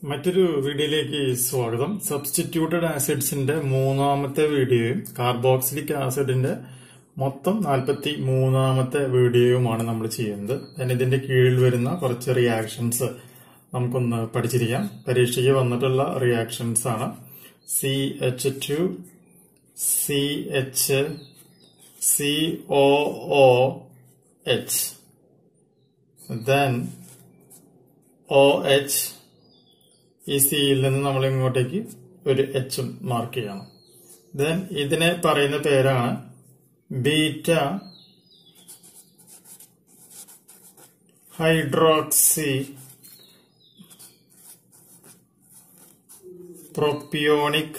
മറ്റൊരു വീഡിയോയിലേക്ക് സ്വാഗതം സബ്സ്റ്റിറ്റ്യൂട്ടഡ് ആസിഡ്സിന്റെ മൂന്നാമത്തെ വീഡിയോയും കാർബോക്സിലിക് ആസിഡിന്റെ മൊത്തം നാൽപ്പത്തി മൂന്നാമത്തെ വീഡിയോയുമാണ് നമ്മൾ ചെയ്യുന്നത് then ഇതിന്റെ കീഴിൽ വരുന്ന കുറച്ച് റിയാക്ഷൻസ് നമുക്കൊന്ന് പഠിച്ചിരിക്കാം പരീക്ഷയ്ക്ക് വന്നിട്ടുള്ള റിയാക്ഷൻസ് ആണ് C H two C H C O O H then O H ഈ സിയിൽ നിന്ന് നമ്മൾ ഇങ്ങോട്ടേക്ക് ഒരു എച്ചും മാർക്ക് ചെയ്യണം ദെൻ ഇതിനെ പറയുന്ന പേരാണ് ബീറ്റ ഹൈഡ്രോക്സി പ്രൊപ്പിയോണിക്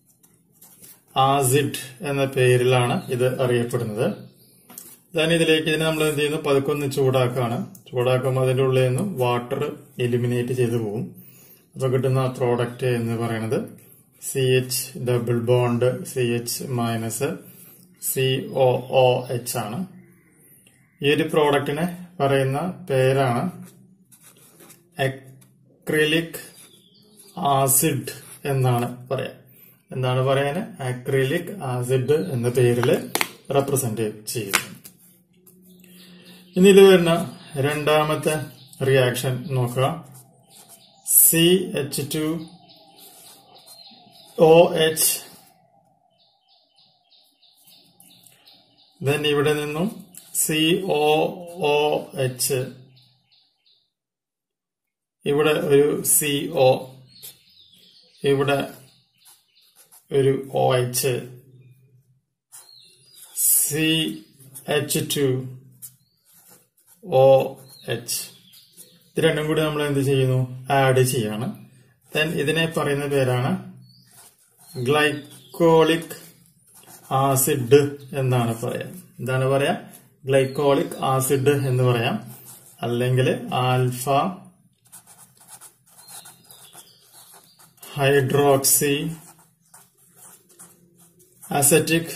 ആസിഡ് എന്ന പേരിലാണ് ഇത് അറിയപ്പെടുന്നത് ദെൻ ഇതിലേക്ക് ഇതിനെ നമ്മൾ എന്ത് ചെയ്യുന്നു പതുക്കൊന്ന് ചൂടാക്കാണ് ചൂടാക്കുമ്പോൾ അതിന്റെ ഉള്ളിൽ നിന്നും വാട്ടർ എലിമിനേറ്റ് ചെയ്തു പോകും അപ്പൊ കിട്ടുന്ന പ്രോഡക്റ്റ് എന്ന് പറയുന്നത് C H double bond C H minus C O O H ആണ് ഈ ഒരു പ്രോഡക്റ്റിനെ പറയുന്ന പേരാണ് അക്രിലിക് ആസിഡ് എന്നാണ് പറയാ എന്താണ് പറയാൻ അക്രിലിക് ആസിഡ് എന്ന പേരിൽ റെപ്രസെന്റ് ചെയ്യുന്നത് ഇനി ഇത് വരുന്ന രണ്ടാമത്തെ റിയാക്ഷൻ നോക്കുക C H two O H then ഇവിടെ നിന്നും സി ഒ ഒ എച്ച് ഇവിടെ ഒരു സി ഒ ഇവിടെ ഒരു O H C H two O H ഇത് രണ്ടും കൂടി നമ്മൾ എന്ത് ചെയ്യുന്നു ആഡ് ചെയ്യാണ് ദെൻ ഇതിനെ പറയുന്ന പേരാണ് ഗ്ലൈക്കോളിക് ആസിഡ് എന്നാണ് പറയാം എന്താണ് പറയാ ഗ്ലൈക്കോളിക് ആസിഡ് എന്ന് പറയാം അല്ലെങ്കിൽ ആൽഫ ഹൈഡ്രോക്സി അസറ്റിക്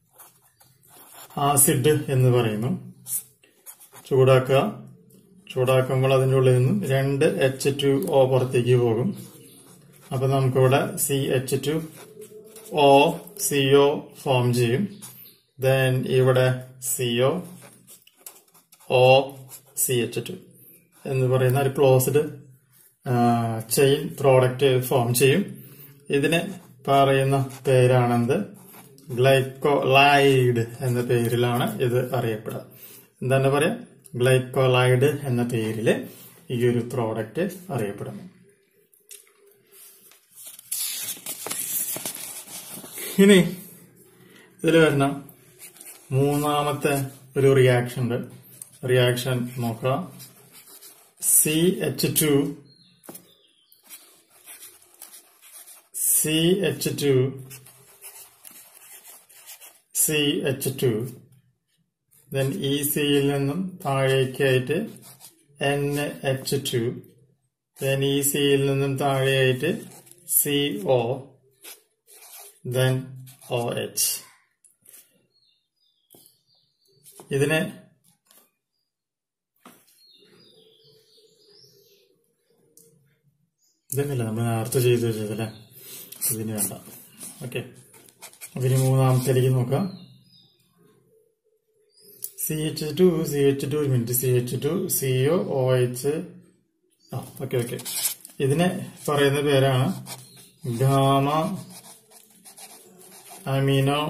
ആസിഡ് എന്ന് പറയുന്നു ചൂടാക്കുക ചൂടാക്കുമ്പോൾ അതിൻ്റെ ഉള്ളിൽ നിന്നും രണ്ട് എച്ച് ടു ഒ പുറത്തേക്ക് പോകും അപ്പൊ നമുക്കിവിടെ C H two O C O form ചെയ്യും ദെൻ ഇവിടെ C O O C H two എന്ന് പറയുന്ന ഒരു ക്ലോസ്ഡ് ചെയിൻ പ്രോഡക്റ്റ് ഫോം ചെയ്യും ഇതിനെ പറയുന്ന പേരാണെന്ത് ഗ്ലൈക്കോലൈഡ് എന്ന പേരിലാണ് ഇത് അറിയപ്പെടുക എന്താണ് പറയാ ഗ്ലൈക്കോലൈഡ് എന്ന പേരില് ഈ ഒരു പ്രോഡക്റ്റ് അറിയപ്പെടുന്നു ഇനി ഇതിൽ വരുന്ന മൂന്നാമത്തെ ഒരു റിയാക്ഷൻ ഉണ്ട് റിയാക്ഷൻ നോക്കുക C H two C H two C H two then ഇ സിയിൽ നിന്നും താഴേക്കായിട്ട് എൻ എച്ച് ടു ദെൻ ഇ സിയിൽ നിന്നും താഴെയായിട്ട് C O then O H ഇതിനെ ഇതന്നെയല്ല നമ്മൾ നേരത്തെ ചെയ്തു വെച്ചതല്ലേ ഇതിന് വേണ്ട ഓക്കെ അതിന് മൂന്നാമത്തേലേക്ക് നോക്കാം C H two C H two ഒരു minute C H two C O O H ആ ഓക്കെ ഓക്കെ ഇതിനെ പറയുന്ന പേരാണ് gamma amino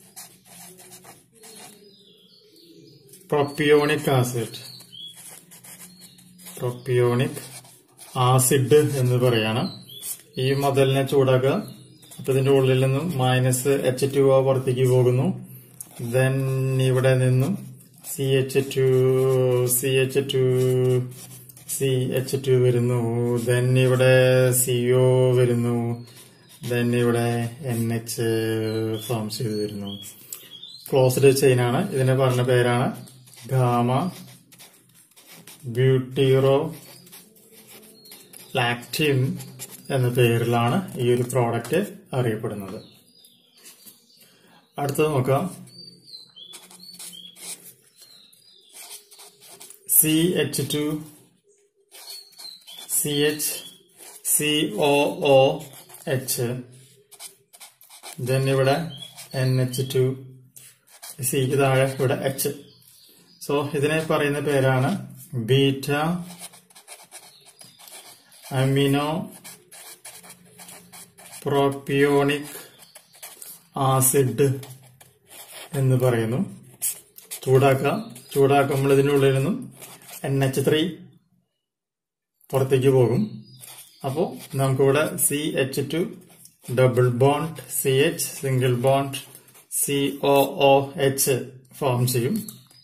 propionic acid propionic acid എന്ന് പറയാണ് ഈ മുതലിനെ ചൂടാക്കുക അപ്പൊ ഇതിന്റെ ഉള്ളിൽ നിന്നും മൈനസ് എച്ച് ടു ഒ പുറത്തേക്ക് പോകുന്നു ദെൻ ഇവിടെ നിന്നും C H two C H two C H two വരുന്നു ദെൻ ഇവിടെ സി ഒ വരുന്നു ദെൻ ഇവിടെ എൻ എച്ച് ഫോം ചെയ്ത് വരുന്നു ക്ലോസ്ഡ് ചെയിൻ ആണ് ഇതിനെ പറഞ്ഞ പേരാണ് ഗാമ ബ്യൂട്ടീറോ ലാക്റ്റിൻ എന്ന പേരിലാണ് ഈ ഒരു പ്രോഡക്റ്റ് അറിയപ്പെടുന്നത് അടുത്തത് നോക്കാം C H two C H C O O H then ഇവിടെ എൻ എച്ച് ടു സിക്ക് താഴെ ഇവിടെ എച്ച് സോ ഇതിനെ പറയുന്ന പേരാണ് ബീറ്റ അമിനോ പ്രോപ്പിയോണിക് ആസിഡ് എന്ന് പറയുന്നു ചൂടാക്കാം ചൂടാക്കുമ്പോൾ ഇതിനുള്ളിൽ നിന്നും എൻ എച്ച് ത്രീ പുറത്തേക്ക് പോകും അപ്പോൾ നമുക്കിവിടെ C H two double bond C H single bond C O O H form ചെയ്യും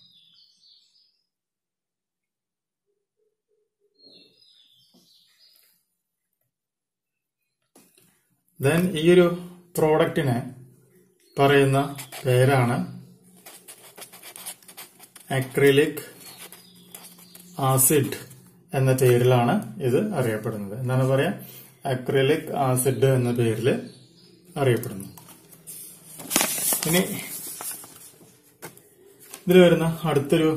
ദെൻ ഈ ഒരു പ്രോഡക്റ്റിനെ പറയുന്ന പേരാണ് അക്രിലിക് ആസിഡ് എന്ന പേരിലാണ് ഇത് അറിയപ്പെടുന്നത് എന്താണ് പറയാ അക്രിലിക് ആസിഡ് എന്ന പേരിൽ അറിയപ്പെടുന്നു ഇനി ഇതിൽ വരുന്ന അടുത്തൊരു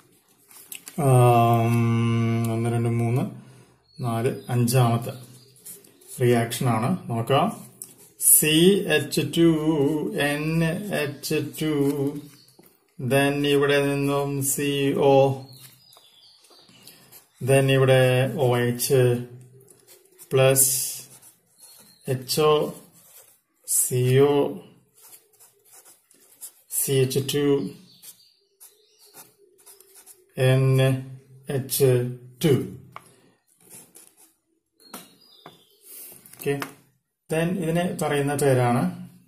ആം, ഒന്ന് രണ്ട് മൂന്ന് നാല് അഞ്ചാമത്തെ റിയാക്ഷൻ ആണ് നോക്കാം C H two N H two then ഇവിടെ നിന്നും സി ഒ ദെൻ ഇവിടെ O H plus H O C O C H two N H two okay then ഇതിനെ പറയുന്ന പേരാണ്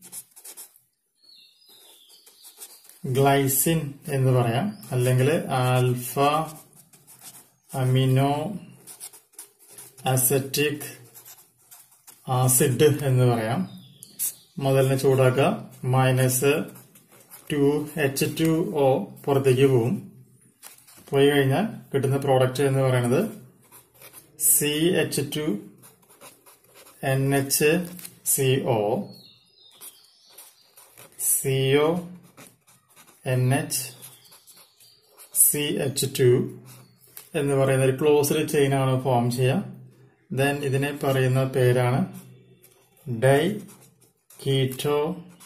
ഗ്ലൈസിൻ എന്ന് പറയാം അല്ലെങ്കിൽ ആൽഫ അമിനോ അസറ്റിക് ആസിഡ് എന്ന് പറയാം മുതലിനെ ചൂടാക്കുക minus two H two O പുറത്തേക്ക് പോവും പോയി കഴിഞ്ഞാൽ കിട്ടുന്ന പ്രോഡക്റ്റ് എന്ന് പറയുന്നത് C H two N H C O C O N H C H two എന്ന് പറയുന്ന ഒരു ക്ലോസ്ഡ് ചെയിൻ ആണ് ഫോം ചെയ്യുക ദെൻ ഇതിനെ പറയുന്ന പേരാണ് ഡൈ കീറ്റോ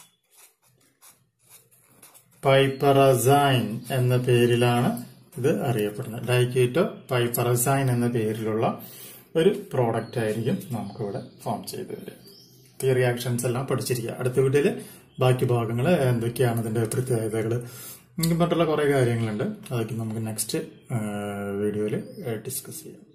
പൈപ്പറസൈൻ എന്ന പേരിലാണ് ഇത് അറിയപ്പെടുന്നത് ഡൈക്കീറ്റോ പൈപ്പറസൈൻ എന്ന പേരിലുള്ള ഒരു പ്രോഡക്റ്റ് ആയിരിക്കും നമുക്കിവിടെ ഫോം ചെയ്ത് വരിക ഈ റിയാക്ഷൻസ് എല്ലാം പഠിച്ചിരിക്കുക അടുത്ത വീട്ടിൽ ബാക്കി ഭാഗങ്ങൾ എന്തൊക്കെയാണ് ഇതിന്റെ പ്രത്യേകതകൾ മറ്റുള്ള കുറെ കാര്യങ്ങളുണ്ട് അതൊക്കെ നമുക്ക് നെക്സ്റ്റ് വീഡിയോയിൽ ഡിസ്കസ് ചെയ്യാം